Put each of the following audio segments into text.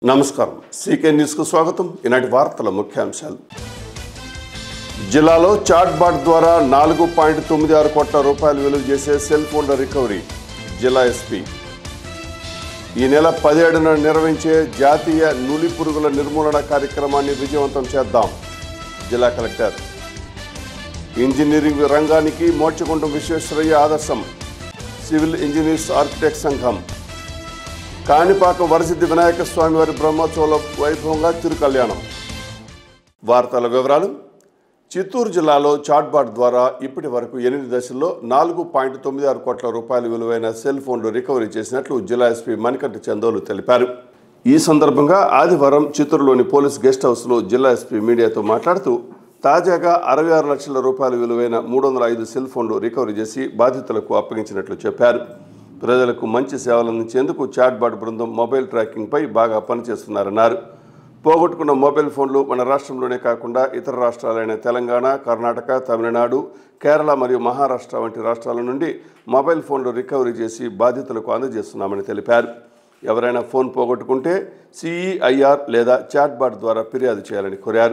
నమస్కారం సీకే న్యూస్కు స్వాగతం ఈనాటి వార్తల ముఖ్యాంశాలు జిల్లాలో చాట్ బాట్ ద్వారా నాలుగు పాయింట్ తొమ్మిది ఆరు కోట్ల రూపాయలు విలువ చేసే సెల్ ఫోన్ల రికవరీ జిల్లా ఎస్పీ ఈ నెల పదిహేడున నిర్వహించే జాతీయ నులి పురుగుల నిర్మూలన కార్యక్రమాన్ని విజయవంతం చేద్దాం జిల్లా కలెక్టర్ ఇంజనీరింగ్ రంగానికి మోక్షగుండం విశ్వేశ్వరయ్య ఆదర్శం సివిల్ ఇంజనీర్స్ ఆర్కిటెక్ట్ సంఘం కాణిపాక వరసిద్ధి వినాయక స్వామి వారి బ్రహ్మోత్సవాల వైభవంగా తిరుకల్యాణం వార్తల వివరాలు చిత్తూరు జిల్లాలో చాట్బాట్ ద్వారా ఇప్పటి వరకు ఎనిమిది దశల్లో నాలుగు పాయింట్ తొమ్మిది ఆరు కోట్ల రూపాయల విలువైన సెల్ ఫోన్లు రికవరీ చేసినట్లు జిల్లా ఎస్పీ మణికంఠ చందోలు తెలిపారు ఈ సందర్భంగా ఆదివారం చిత్తూరులోని పోలీస్ గెస్ట్ హౌస్లో జిల్లా ఎస్పీ మీడియాతో మాట్లాడుతూ తాజాగా అరవై ఆరు లక్షల రూపాయల విలువైన మూడు వందల ఐదు సెల్ ఫోన్లు రికవరీ చేసి బాధితులకు అప్పగించినట్లు చెప్పారు ప్రజలకు మంచి సేవలు అందించేందుకు చాట్బాట్ బృందం మొబైల్ ట్రాకింగ్పై బాగా పనిచేస్తున్నారన్నారు పోగొట్టుకున్న మొబైల్ ఫోన్లు మన రాష్ట్రంలోనే కాకుండా ఇతర రాష్ట్రాలైన తెలంగాణ కర్ణాటక తమిళనాడు కేరళ మరియు మహారాష్ట్ర వంటి రాష్ట్రాల నుండి మొబైల్ ఫోన్లు రికవరీ చేసి బాధితులకు అందజేస్తున్నామని తెలిపారు ఎవరైనా ఫోన్ పోగొట్టుకుంటే సిఈఐఆర్ లేదా చాట్బాట్ ద్వారా ఫిర్యాదు చేయాలని కోరారు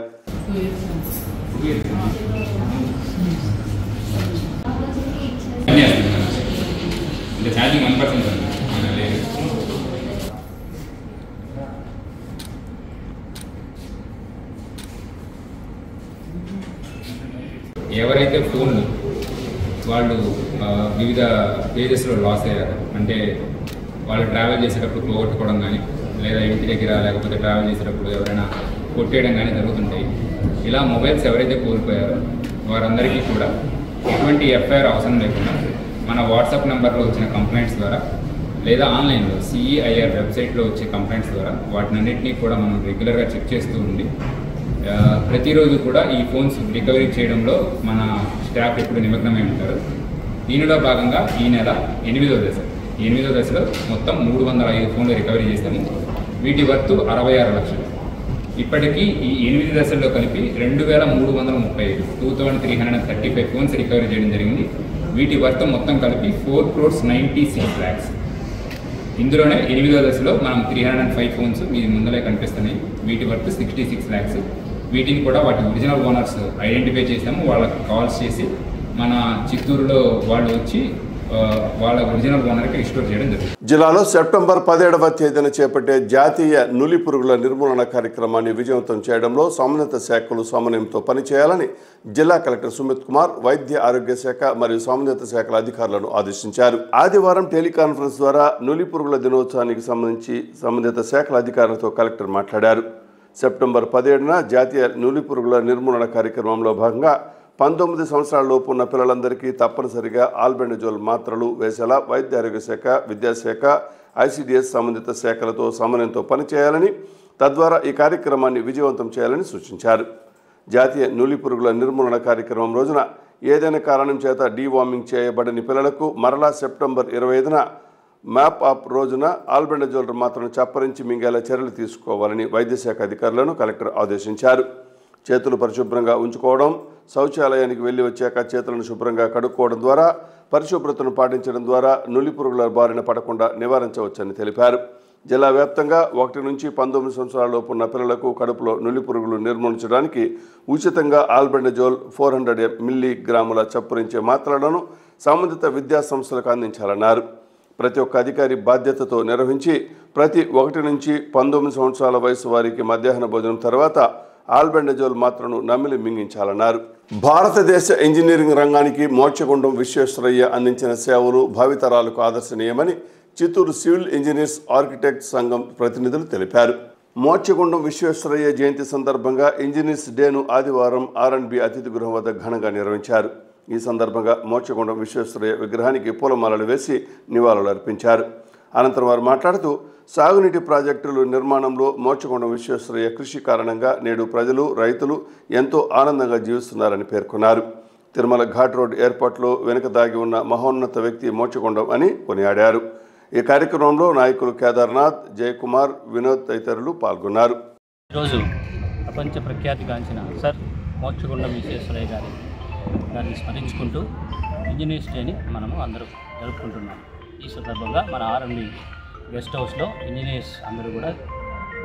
అన్నీ వస్తుంది అంటే ఛార్జింగ్ వన్ పర్సెంట్ ఉంది మన లేదు ఎవరైతే ఫోన్లు వాళ్ళు ఆ, వివిధ పేజెస్లో లాస్ అయ్యారు అంటే వాళ్ళు ట్రావెల్ చేసేటప్పుడు పోగొట్టుకోవడం కానీ లేదా ఇంటి దగ్గర లేకపోతే ట్రావెల్ చేసేటప్పుడు ఎవరైనా కొట్టేయడం కానీ జరుగుతుంటాయి ఇలా మొబైల్స్ ఎవరైతే కోల్పోయారో వారందరికీ కూడా ఎటువంటి ఎఫ్ఐఆర్ అవసరం లేకుండా మన వాట్సాప్ నెంబర్లో వచ్చిన కంప్లైంట్స్ ద్వారా లేదా ఆన్లైన్లో సిఈఐఆర్ వెబ్సైట్లో వచ్చే కంప్లైంట్స్ ద్వారా వాటినన్నింటినీ కూడా మనం రెగ్యులర్గా చెక్ చేస్తూ ఉండి ఆ, ప్రతిరోజు కూడా ఈ ఫోన్స్ రికవరీ చేయడంలో మన స్టాఫ్ ఎప్పుడు నిమగ్నమై ఉంటారు దీనిలో భాగంగా ఈ నెల ఎనిమిదో దశ ఈ ఎనిమిదో దశలో మొత్తం మూడు వందల ఐదు ఫోన్లు రికవరీ చేశాము వీటి వర్తు అరవై ఆరు లక్షలు ఇప్పటికీ ఈ ఎనిమిది దశల్లో కలిపి రెండు వేల మూడు వందల ముప్పై ఐదు two thousand three hundred thirty five phones recovery చేయడం జరిగింది వీటి వర్త్ మొత్తం కలిపి four crores ninety six lakhs ఇందులోనే ఎనిమిదో దశలో మనం three hundred and five phones మీ ముందలే కనిపిస్తున్నాయి వీటి వర్త్ సిక్స్టీ సిక్స్ ల్యాక్స్ వీటిని కూడా వాటి ఒరిజినల్ ఓనర్స్ ఐడెంటిఫై చేసాము వాళ్ళకి కాల్స్ చేసి మన చిత్తూరులో వాళ్ళు వచ్చి ఆ, వాళ్ళ ఒరిజినల్ ఓనర్కి రిస్టోర్ చేయడం జరుగుతుంది జిల్లాలో సెప్టెంబర్ పదిహేడవ తేదీన చేపట్టే జాతీయ నులి పురుగుల నిర్మూలన కార్యక్రమాన్ని విజయవంతం చేయడంలో సంబంధిత శాఖలు సమన్వయంతో పనిచేయాలని జిల్లా కలెక్టర్ సుమిత్ కుమార్ వైద్య ఆరోగ్య శాఖ మరియు సంబంధిత శాఖల అధికారులను ఆదేశించారు ఆదివారం టెలికాన్ఫరెన్స్ ద్వారా నులి పురుగుల దినోత్సవానికి సంబంధించి సంబంధిత శాఖల అధికారులతో కలెక్టర్ మాట్లాడారు సెప్టెంబర్ పదిహేడున జాతీయ నులి పురుగుల నిర్మూలన కార్యక్రమంలో భాగంగా పంతొమ్మిది సంవత్సరాల లోపు ఉన్న పిల్లలందరికీ తప్పనిసరిగా ఆల్బెండజోల్ మాత్రలు వేసేలా వైద్య ఆరోగ్య శాఖ విద్యాశాఖ ఐసిడిఎస్ సంబంధిత శాఖలతో సమన్వయంతో పనిచేయాలని తద్వారా ఈ కార్యక్రమాన్ని విజయవంతం చేయాలని సూచించారు జాతీయ నులి పురుగుల నిర్మూలన కార్యక్రమం రోజున ఏదైనా కారణం చేత డీవార్మింగ్ చేయబడని పిల్లలకు మరలా సెప్టెంబర్ ఇరవై ఐదున మ్యాప్ ఆప్ రోజున ఆల్బెండజోల్ మాత్రం చప్పరించి మింగేలా చర్యలు తీసుకోవాలని వైద్యశాఖ అధికారులను కలెక్టర్ ఆదేశించారు చేతులు పరిశుభ్రంగా ఉంచుకోవడం శౌచాలయానికి వెళ్ళి వచ్చాక చేతులను శుభ్రంగా కడుక్కోవడం ద్వారా పరిశుభ్రతను పాటించడం ద్వారా నులి పురుగుల బారిన పడకుండా నివారించవచ్చని తెలిపారు జిల్లా వ్యాప్తంగా ఒకటి నుంచి పంతొమ్మిది సంవత్సరాల లోపు ఉన్న పిల్లలకు కడుపులో నులి పురుగులు నిర్మూలించడానికి ఉచితంగా ఆల్బెండజోల్ ఫోర్ హండ్రెడ్ మిల్లీ గ్రాముల చప్పురించే మాత్రలను సంబంధిత విద్యా సంస్థలకు అందించాలన్నారు ప్రతి ఒక్క అధికారి బాధ్యతతో నిర్వహించి ప్రతి ఒకటి నుంచి పంతొమ్మిది సంవత్సరాల వయసు వారికి మధ్యాహ్న భోజనం తర్వాత ఆల్బెండజోల్ మాత్రను నమిలి మింగించాలన్నారు భారతదేశ ఇంజనీరింగ్ రంగానికి మోక్షగుండం విశ్వేశ్వరయ్య అందించిన సేవలు భావితరాలకు ఆదర్శనీయమని చిత్తూరు సివిల్ ఇంజనీర్స్ ఆర్కిటెక్ట్ సంఘం ప్రతినిధులు తెలిపారు మోక్షగుండం విశ్వేశ్వరయ్య జయంతి సందర్భంగా ఇంజనీర్స్ డేను ఆదివారం ఆర్ఎండ్బి అతిథి గృహం వద్ద ఘనంగా నిర్వహించారు ఈ సందర్భంగా మోక్షగుండం విశ్వేశ్వరయ్య విగ్రహానికి పూలమాలలు వేసి నివాళులు అర్పించారు అనంతరం వారు మాట్లాడుతూ సాగునీటి ప్రాజెక్టుల నిర్మాణంలో మోక్షగుండం విశ్వేశ్వరయ్య కృషి కారణంగా నేడు ప్రజలు రైతులు ఎంతో ఆనందంగా జీవిస్తున్నారని పేర్కొన్నారు తిరుమల ఘాట్ రోడ్ ఏర్పాటులో వెనుక దాగి ఉన్న మహోన్నత వ్యక్తి మోక్షగుండం అని కొనియాడారు ఈ కార్యక్రమంలో నాయకులు కేదార్నాథ్ జయకుమార్ వినోద్ తదితరులు పాల్గొన్నారు ఈరోజు ప్రపంచ ప్రఖ్యాతిగాంచిన సర్ మోక్షగుండం విశ్వేశ్వరయ్య గారి దాన్ని స్మరించుకుంటూ ఇంజనీర్స్ డేని మనము అందరూ జరుపుకుంటున్నాం ఈ సందర్భంగా మన ఆర్ఎండి గెస్ట్ హౌస్లో ఇంజనీర్స్ అందరూ కూడా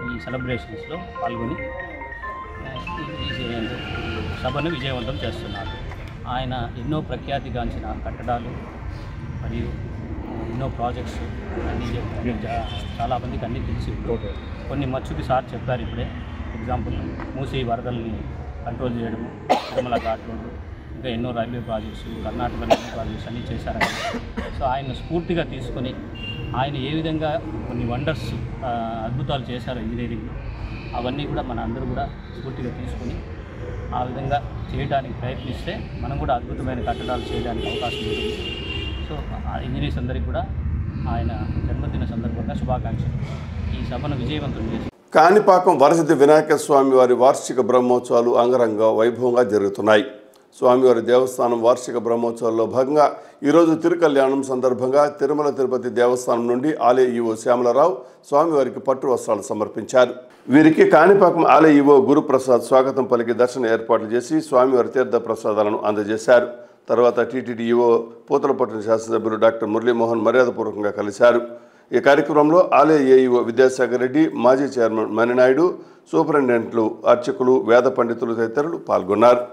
ఈ సెలబ్రేషన్స్లో పాల్గొని ఆ, ఈ- ఈ సభను విజయవంతం చేస్తున్నారు ఆయన ఎన్నో ప్రఖ్యాతిగాంచిన కట్టడాలు మరియు ఎన్నో ప్రాజెక్ట్స్ అన్నీ చెప్ప- జా- చాలా మందికి అన్నీ తెలిసి కొన్ని మచ్చుకి సార్ చెప్పారు ఇప్పుడే ఎగ్జాంపుల్ మూసి వరదల్ని కంట్రోల్ చేయడము తిరుమల ఘాట్ రోడ్డు ఇంకా ఎన్నో railway projects Karnataka railway projects అన్నీ చేశారు సో ఆయన స్ఫూర్తిగా తీసుకొని ఆయన ఏ విధంగా కొన్ని వండర్స్ అద్భుతాలు చేశారు ఇంజనీరింగ్లో అవన్నీ కూడా మన అందరూ కూడా స్ఫూర్తిగా తీసుకొని ఆ విధంగా చేయడానికి ప్రయత్నిస్తే మనం కూడా అద్భుతమైన కట్టడాలు చేయడానికి అవకాశం ఉంటుంది సో ఆ ఇంజనీర్స్ అందరికీ కూడా ఆయన జన్మదిన సందర్భంగా శుభాకాంక్షలు ఈ సభను విజయవంతం చేసి కాణిపాకం వరసిద్ధి వినాయక స్వామి వారి వార్షిక బ్రహ్మోత్సవాలు అంగరంగ వైభవంగా జరుగుతున్నాయి స్వామివారి దేవస్థానం వార్షిక బ్రహ్మోత్సవాల్లో భాగంగా ఈరోజు తిరుకల్యాణం సందర్భంగా తిరుమల తిరుపతి దేవస్థానం నుండి ఆలయ ఈవో శ్యామలరావు స్వామివారికి పట్టు వస్త్రాలు సమర్పించారు వీరికి కాణిపాకం ఆలయ ఈవో గురుప్రసాద్ స్వాగతం పలికి దర్శన ఏర్పాట్లు చేసి స్వామివారి తీర్థ ప్రసాదాలను అందజేశారు తర్వాత టీటీడీ ఈవో పూతలపట్టిన శాసనసభ్యులు డాక్టర్ మురళీమోహన్ మర్యాదపూర్వకంగా కలిశారు ఈ కార్యక్రమంలో ఆలయ ఏఈఓ విద్యాసాగర్ రెడ్డి మాజీ చైర్మన్ మణినాయుడు సూపరింటెండెంట్లు అర్చకులు వేద పండితులు తదితరులు పాల్గొన్నారు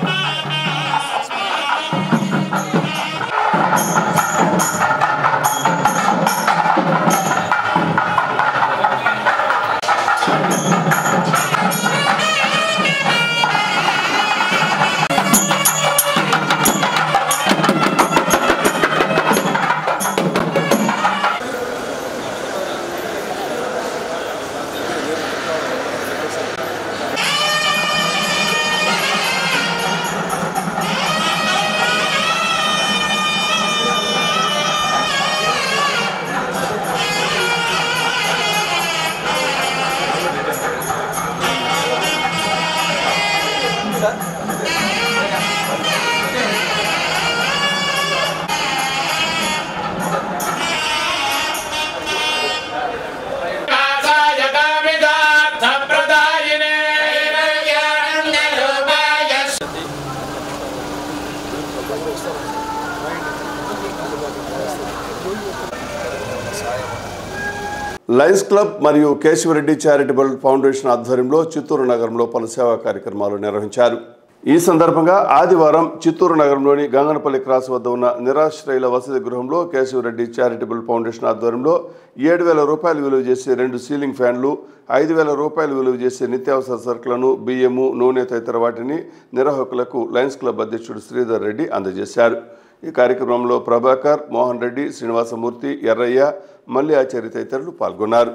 లయన్స్ క్లబ్ మరియు కేశవరెడ్డి చారిటబుల్ ఫౌండేషన్ ఆధ్వర్యంలో చిత్తూరు నగరంలో పలు సేవా కార్యక్రమాలు నిర్వహించారు ఈ సందర్భంగా ఆదివారం చిత్తూరు నగరంలోని గంగనపల్లి క్రాస్ వద్ద ఉన్న నిరాశ్రయుల వసతి గృహంలో కేశవరెడ్డి చారిటబుల్ ఫౌండేషన్ ఆధ్వర్యంలో ఏడు వేల రూపాయలు విలువ చేసే రెండు సీలింగ్ ఫ్యాన్లు ఐదు వేల రూపాయలు విలువ చేసే నిత్యావసర సరుకులను బియ్యము నూనె తదితర వాటిని నిర్వాహకులకు లయన్స్ క్లబ్ అధ్యక్షుడు శ్రీధర్ రెడ్డి అందజేశారు ఈ కార్యక్రమంలో ప్రభాకర్ మోహన్ రెడ్డి శ్రీనివాసమూర్తి ఎర్రయ్య మల్లి ఆచార్య తదితరులు పాల్గొన్నారు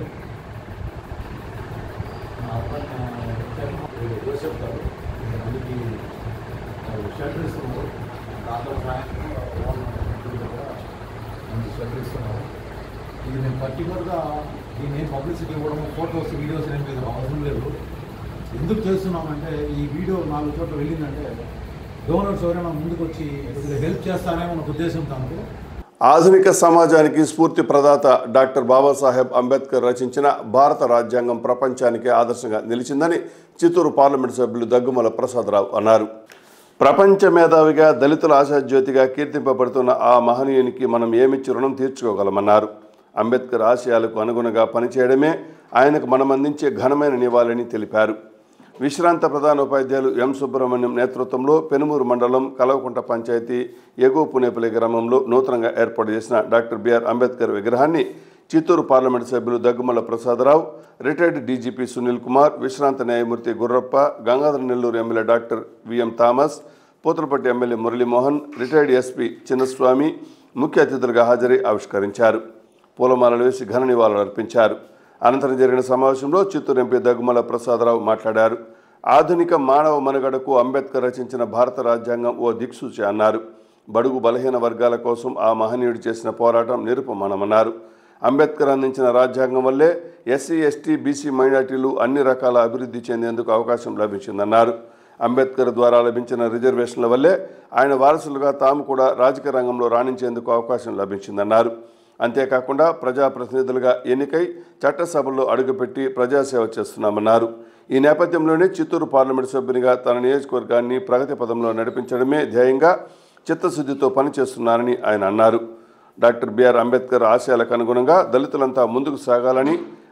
ఇది నేను పర్టికులర్గా దీన్ని ఏం పబ్లిసిటీ ఇవ్వడం ఫొటోస్ వీడియోస్ ఏం లేదు అవసరం లేదు ఎందుకు చేస్తున్నామంటే ఈ వీడియో నాలుగు చోట్ల వెళ్ళిందంటే డోనర్స్ ఎవరైనా ముందుకు వచ్చి కొద్దిగా హెల్ప్ చేస్తారేమో ఒక ఉద్దేశంతో అనుకో ఆధునిక సమాజానికి స్ఫూర్తి ప్రదాత డాక్టర్ బాబాసాహెబ్ అంబేద్కర్ రచించిన భారత రాజ్యాంగం ప్రపంచానికే ఆదర్శంగా నిలిచిందని చిత్తూరు పార్లమెంటు సభ్యులు దగ్గుమల ప్రసాదరావు అన్నారు ప్రపంచ మేధావిగా దళితుల ఆశాజ్యోతిగా కీర్తింపబడుతున్న ఆ మహనీయునికి మనం ఏమిచ్చి రుణం తీర్చుకోగలమన్నారు అంబేద్కర్ ఆశయాలకు అనుగుణంగా పనిచేయడమే ఆయనకు మనం అందించే ఘనమైన నివాళిని తెలిపారు విశ్రాంత ప్రధాన ఉపాధ్యాయులు ఎం సుబ్రహ్మణ్యం నేతృత్వంలో పెనుమూరు మండలం కలవకుంట పంచాయతీ ఎగువ పునేపల్లి గ్రామంలో నూతనంగా ఏర్పాటు చేసిన డాక్టర్ బిఆర్ అంబేద్కర్ విగ్రహాన్ని చిత్తూరు పార్లమెంటు సభ్యులు దగ్గుమల్ల ప్రసాదరావు రిటైర్డ్ డీజీపీ సునీల్ కుమార్ విశ్రాంత న్యాయమూర్తి Gurrappa Gangadhara Nellore MLA doctor VM Thomas Puthalapattu MLA Muralimohan retired SP Chinnaswamy ముఖ్య అతిథులుగా హాజరై ఆవిష్కరించారు పూలమాలలు వేసి ఘన నివాళులు అర్పించారు అనంతరం జరిగిన సమావేశంలో చిత్తూరు ఎంపీ దగ్గుమల ప్రసాదరావు మాట్లాడారు ఆధునిక మానవ మనుగడకు అంబేద్కర్ రచించిన భారత రాజ్యాంగం ఓ దిక్సూచి అన్నారు బడుగు బలహీన వర్గాల కోసం ఆ మహనీయుడు చేసిన పోరాటం నిరుపమానమన్నారు అంబేద్కర్ అందించిన రాజ్యాంగం వల్లే ఎస్సీ ఎస్టీ బీసీ మైనార్టీలు అన్ని రకాల అభివృద్ధి చెందేందుకు అవకాశం లభించిందన్నారు అంబేద్కర్ ద్వారా లభించిన రిజర్వేషన్ల వల్లే ఆయన వారసులుగా తాము కూడా రాజకీయ రంగంలో రాణించేందుకు అవకాశం లభించిందన్నారు అంతేకాకుండా ప్రజాప్రతినిధులుగా ఎన్నికై చట్టసభల్లో అడుగుపెట్టి ప్రజాసేవ చేస్తున్నామన్నారు ఈ నేపథ్యంలోనే చిత్తూరు పార్లమెంటు సభ్యునిగా తన నియోజకవర్గాన్ని ప్రగతి పదంలో నడిపించడమే ధ్యేయంగా చిత్తశుద్ధితో పనిచేస్తున్నానని ఆయన అన్నారు డాక్టర్ బిఆర్ అంబేద్కర్ ఆశయాలకు అనుగుణంగా దళితులంతా ముందుకు సాగాలని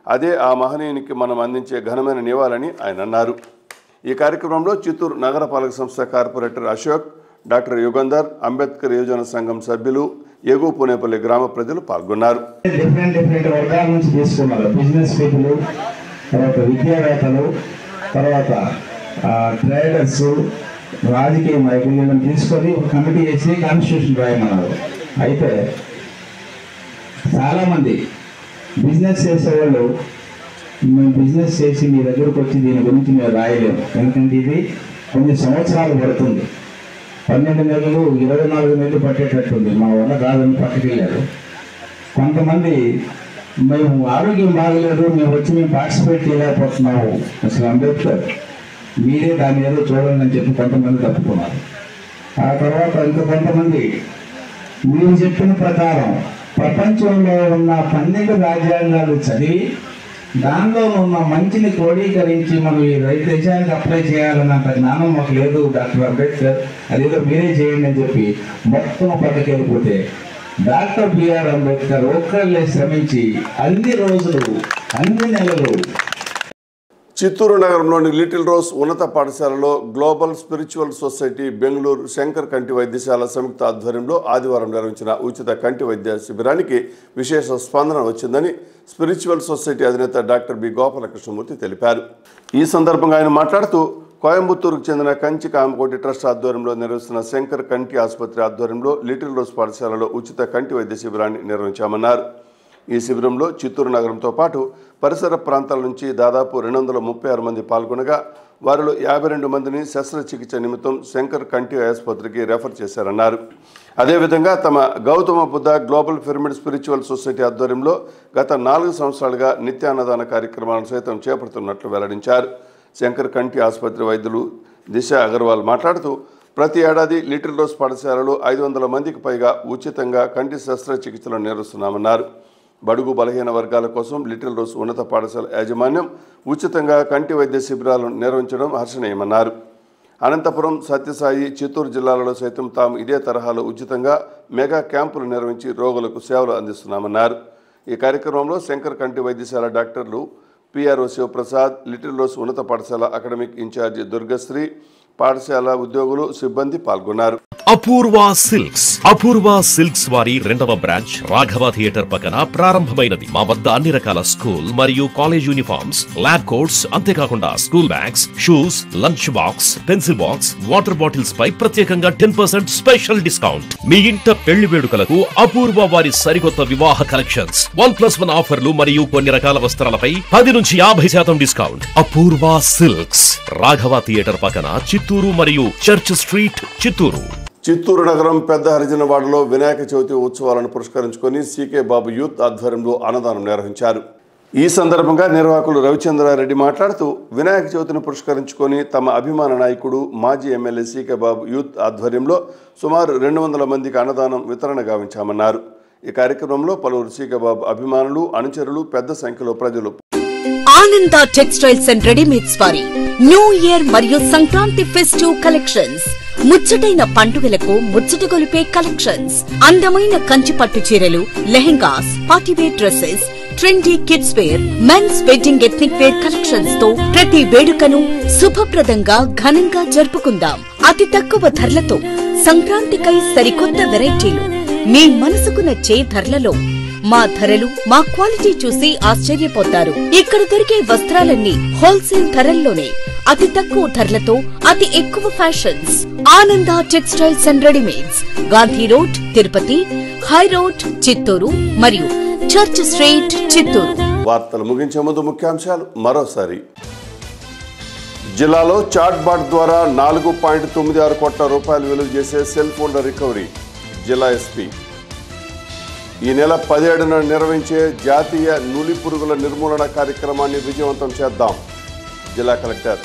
అదే ఆ మహనీయునికి మనం అందించే ఘనమైన నివాళని ఆయన అన్నారు ఈ కార్యక్రమంలో చిత్తూరు నగరపాలక సంస్థ కార్పొరేటర్ అశోక్ డాక్టర్ యుగంధర్ అంబేద్కర్ యోజన సంఘం సభ్యులు ఎగువ పునేపల్లి గ్రామ ప్రజలు పాల్గొన్నారు డిఫరెంట్ డిఫరెంట్ వర్గాల నుంచి తీసుకున్నారు బిజినెస్ పీపుల్ తర్వాత విద్యావేత్తలు తర్వాత ట్రేడర్స్ రాజకీయ నాయకులు వీళ్ళని తీసుకొని ఒక కమిటీ చేసి కాన్స్టిట్యూషన్ రాయమన్నారు అయితే చాలామంది బిజినెస్ చేసేవాళ్ళు మేము బిజినెస్ చేసి మీ దగ్గరకు వచ్చి దీని గురించి మేము రాయలేము ఎందుకంటే ఇది కొన్ని సంవత్సరాలు పడుతుంది పన్నెండు నెలలు ఇరవై నాలుగు నెలలు పట్టేటట్టుంది మా వల్ల కాదని పట్టుకెళ్ళారు కొంతమంది మేము ఆరోగ్యం బాగలేదు మేము వచ్చి మేము పార్టిసిపేట్ చేయలేకపోతున్నాము అసలు అంబేద్కర్ మీరే దాని ఏదో చూడండి అని చెప్పి కొంతమంది తప్పుకున్నారు ఆ తర్వాత ఇంకా కొంతమంది మీరు చెప్పిన ప్రకారం ప్రపంచంలో ఉన్న పన్నెండు రాజ్యాంగాలు చదివి దానిలో ఉన్న మంచిని క్రోడీకరించి మనం ఈ రైతు దేశానికి అప్లై చేయాలన్నంత జ్ఞానం మాకు లేదు డాక్టర్ అంబేద్కర్ అదేదో మీరే చేయండి అని చెప్పి మొత్తం పక్కకెళ్ళిపోతే డాక్టర్ బిఆర్ అంబేద్కర్ ఒక్కళ్ళే శ్రమించి అన్ని రోజులు అన్ని నెలలు చిత్తూరు నగరంలోని లిటిల్ రోజ్ ఉన్నత పాఠశాలలో global spiritual society Bengaluru Shankar కంటి వైద్యశాల సంయుక్త ఆధ్వర్యంలో ఆదివారం నిర్వహించిన ఉచిత కంటి వైద్య శిబిరానికి విశేష స్పందన వచ్చిందని స్పిరిచువల్ సొసైటీ అధినేత డాక్టర్ బి గోపాలకృష్ణమూర్తి తెలిపారు ఈ సందర్భంగా ఆయన మాట్లాడుతూ కోయంబత్తూరుకు చెందిన కంచి కామకోటి ట్రస్ట్ ఆధ్వర్యంలో నిర్వహిస్తున్న శంకర్ కంటి ఆసుపత్రి ఆధ్వర్యంలో లిటిల్ రోజ్ పాఠశాలలో ఉచిత కంటి వైద్య శిబిరాన్ని నిర్వహించామన్నారు ఈ శిబిరంలో చిత్తూరు నగరంతో పాటు పరిసర ప్రాంతాల నుంచి దాదాపు రెండు వందల ముప్పై ఆరు మంది పాల్గొనగా వారిలో యాభై రెండు మందిని శస్త్రచికిత్స నిమిత్తం శంకర్ కంటి ఆసుపత్రికి రెఫర్ చేశారన్నారు అదేవిధంగా తమ Gautama Buddha global pyramid spiritual society ఆధ్వర్యంలో గత నాలుగు సంవత్సరాలుగా నిత్యాన్నదాన కార్యక్రమాలను సైతం చేపడుతున్నట్లు వెల్లడించారు శంకర్ కంటి ఆసుపత్రి వైద్యులు దిశ అగర్వాల్ మాట్లాడుతూ ప్రతి ఏడాది లిటిల్ రోజ్ పాఠశాలలో ఐదు వందల మందికి పైగా ఉచితంగా కంటి శస్త్రచికిత్సలు నిర్వహిస్తున్నామన్నారు బడుగు బలహీన వర్గాల కోసం లిటిల్ రోజ్ ఉన్నత పాఠశాల యాజమాన్యం ఉచితంగా కంటి వైద్య శిబిరాలను నిర్వహించడం హర్షణీయమన్నారు అనంతపురం సత్యసాయి చిత్తూరు జిల్లాలలో సైతం తాము ఇదే తరహాలో ఉచితంగా మెగా క్యాంపులు నిర్వహించి రోగులకు సేవలు అందిస్తున్నామన్నారు ఈ కార్యక్రమంలో శంకర్ కంటి వైద్యశాల డాక్టర్లు పిఆర్ఓ శివప్రసాద్ లిటిల్ రోజ్ ఉన్నత పాఠశాల అకాడమిక్ ఇన్ఛార్జి దుర్గశ్రీ పాఠశాల ఉద్యోగులు సిబ్బంది పాల్గొన్నారు అపూర్వ సిల్క్స్ అపూర్వ సిల్క్స్ వారి రెండవ బ్రాంచ్ రాఘవ థియేటర్ పక్కన ప్రారంభమైనది మా వద్ద అన్ని రకాల స్కూల్ మరియు కాలేజ్ యూనిఫామ్స్ ల్యాబ్ కోట్స్ అంతేకాకుండా school bags shoes lunch box pencil box water bottles పై ప్రత్యేకంగా టెన్ పర్సెంట్ స్పెషల్ డిస్కౌంట్ మీ ఇంట పెళ్లి వేడుకలకు అపూర్వ వారి సరికొత్త వివాహ కలెక్షన్స్ వన్ ప్లస్ వన్ ఆఫర్లు మరియు కొన్ని రకాల వస్త్రాలపై పది నుంచి యాభై శాతం discount Apoorva silks Raghava theatre పక్కన చిత్తూరు మరియు చర్చ్ స్ట్రీట్ చిత్తూరు చిత్తూరు నగరం పెద్ద హరిజనవాడలో వినాయక చవితి ఉత్సవాలను పురస్కరించుకొని సీకే బాబు యూత్ ఆధ్వర్యంలో అన్నదానం నిర్వహించారు ఈ సందర్భంగా నిర్వాహకులు రవిచంద్రారెడ్డి మాట్లాడుతూ వినాయక చవితిని పురస్కరించుకొని తమ అభిమాన నాయకుడు మాజీ ఎమ్మెల్యే సీకే బాబు యూత్ ఆధ్వర్యంలో సుమారు రెండు వందల మందికి అన్నదానం వితరణ గావించామన్నారు ఈ కార్యక్రమంలో పలువురు సీకే బాబు అభిమానులు అనుచరులు పెద్ద సంఖ్యలో ప్రజలు ఆనంద టెక్స్టైల్స్ అండ్ రెడీమేడ్స్ వారి న్యూ ఇయర్ మరియు సంక్రాంతి ఫెస్టివ్ కలెక్షన్స్ ముచ్చటైన పండుగలకు ముచ్చట గొలిపే కలెక్షన్స్ అందమైన కంచి పట్టు చీరలు lehengas partywear dresses trendy kids wear mens wedding ethnic wear collections తో ప్రతి వేడుకను శుభప్రదంగా ఘనంగా జరుపుకుందాం అతి తక్కువ ధరలతో సంక్రాంతికై సరికొత్త వెరైటీలు మీ మనసుకు నచ్చే ధరలలో మా ధరలు మా క్వాలిటీ చూసి ఆశ్చర్యపోతారు ఇక్కడ దొరికే వస్త్రాలన్నీ హోల్సేల్ ధరల్లోనే అతి తక్కువ ధరలతో అతి ఎక్కువ fashions Ananda textiles and readymades Gandhi road Tirupati high road Chittoor మరియు చర్చ్ స్ట్రీట్ చిత్తూరు వార్తలు ముగించే ముందు ముఖ్యాంశాలు మరోసారి జిల్లాలో చాట్ బాట్ ద్వారా నాలుగు పాయింట్ తొమ్మిది ఆరు కోట్ల రూపాయలు విలువ చేసే సెల్ ఫోన్ల రికవరీ జిల్లా ఎస్పీ ఈ నెల పదిహేడున నిర్వహించే జాతీయ నులి పురుగుల నిర్మూలన కార్యక్రమాన్ని విజయవంతం చేద్దాం జిల్లా కలెక్టర్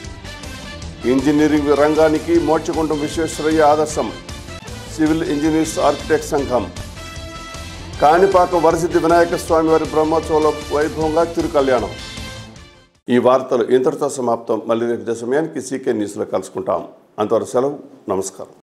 ఇంజనీరింగ్ రంగానికి మోక్షగుండం విశ్వేశ్వరయ్య ఆదర్శం సివిల్ ఇంజనీర్స్ ఆర్కిటెక్ట్ సంఘం కాణిపాకం వరసిద్ధి వినాయక స్వామి వారి బ్రహ్మోత్సవాల వైభవంగా తిరుకల్యాణం ఈ వార్తలు ఇంతటితో సమాప్తం మళ్ళీ రేపు ఇదే సమయానికి సీకే న్యూస్లో కలుసుకుంటాం అంతవరకు సెలవు నమస్కారం